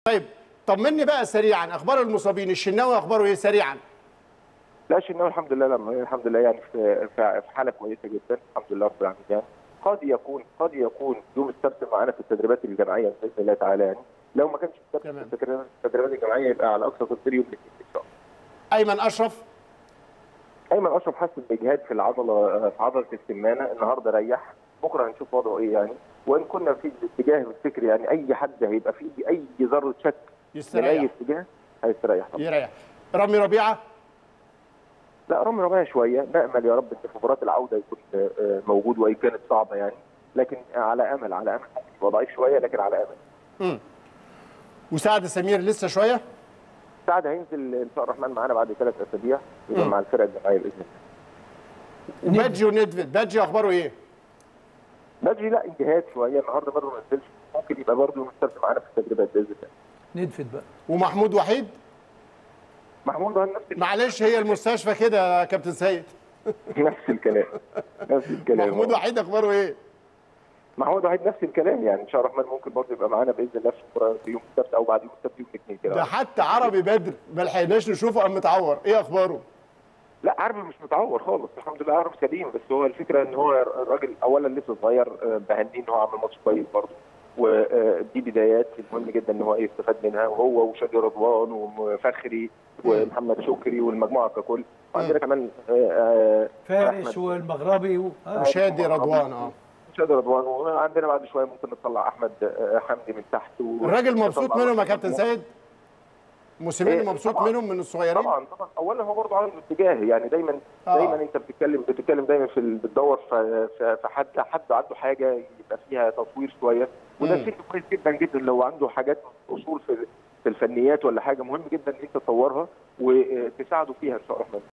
طيب طمني بقى سريعا اخبار المصابين الشناوي اخباره ايه سريعا لا الشناوي الحمد لله لما الحمد لله يعني في في في حاله كويسه جدا الحمد لله رب العالمين يعني قد يكون قد يكون يوم السبت معانا في التدريبات الجماعيه باذن الله تعالى يعني لو ما كانش السبت في تمام. التدريبات التدريبات الجماعيه يبقى على اقصى تقدير يوم الاثنين ان شاء الله ايمن اشرف ايمن اشرف حس باجهاد في العضله في عضله السمانه النهارده ريح بكره هنشوف وضعه ايه يعني وان كنا في الاتجاه الفكري يعني اي حد هيبقى فيه اي ذره شك من اي يستريح اتجاه هيستريح طبعا يريح رامي ربيعه لا رامي ربيعه شويه نامل يا رب ان في مباراه العوده يكون آه، آه، موجود وان كانت صعبه يعني لكن على امل على امل ممكن يبقى ضعيف شويه لكن على امل وسعد سمير لسه شويه سعد هينزل ان شاء الله الرحمن معانا بعد ثلاث اسابيع يبقى مع الفرقه الجماعيه باذن الله وبادجي وندفد بادجي اخباره ايه بدري لا اجهاد شويه النهارده برضه ما نزلش ممكن يبقى برضه يوم السبت معانا في التدريبات باذن الله ندفد بقى ومحمود وحيد محمود ده نفس معلش هي المستشفى كده يا كابتن سيد نفس الكلام نفس الكلام محمود وحيد اخباره ايه محمود وحيد نفس الكلام يعني ان شاء الله الرحمن ممكن برضه يبقى معانا باذن الله في في يوم السبت او بعد يوم السبت يوم الاثنين ده كده حتى عربي بدر ما لحقناش نشوفه قام متعور ايه اخباره لا عربي مش متعور خالص الحمد لله عربي سليم بس هو الفكره ان هو الراجل اولا لسه صغير آه، بهنيه ان هو عمل ماتش كويس برضه ودي بدايات مهم جدا ان هو يستفاد منها وهو وشادي رضوان وفخري ومحمد شكري والمجموعه ككل وعندنا كمان آه، آه، فارس أحمد. والمغربي و... آه. شادي رضوان اه شادي رضوان وعندنا بعد شويه ممكن نطلع احمد آه، حمدي من تحت و- الراجل مبسوط نطلع منهم يا كابتن سيد موسيماني إيه، مبسوط طبعاً. منهم من الصغيرين طبعا طبعا اولا هو برضه عنده اتجاه يعني دايما آه. دايما انت بتتكلم بتتكلم دايما في ال- بتدور في في في حد حد عنده حاجه يبقى فيها تطوير شويه وده مم. شيء كويس جدا جدا لو عنده حاجات اصول في في الفنيات ولا حاجه مهم جدا ان انت تطورها وتساعده فيها ان شاء الله الرحمن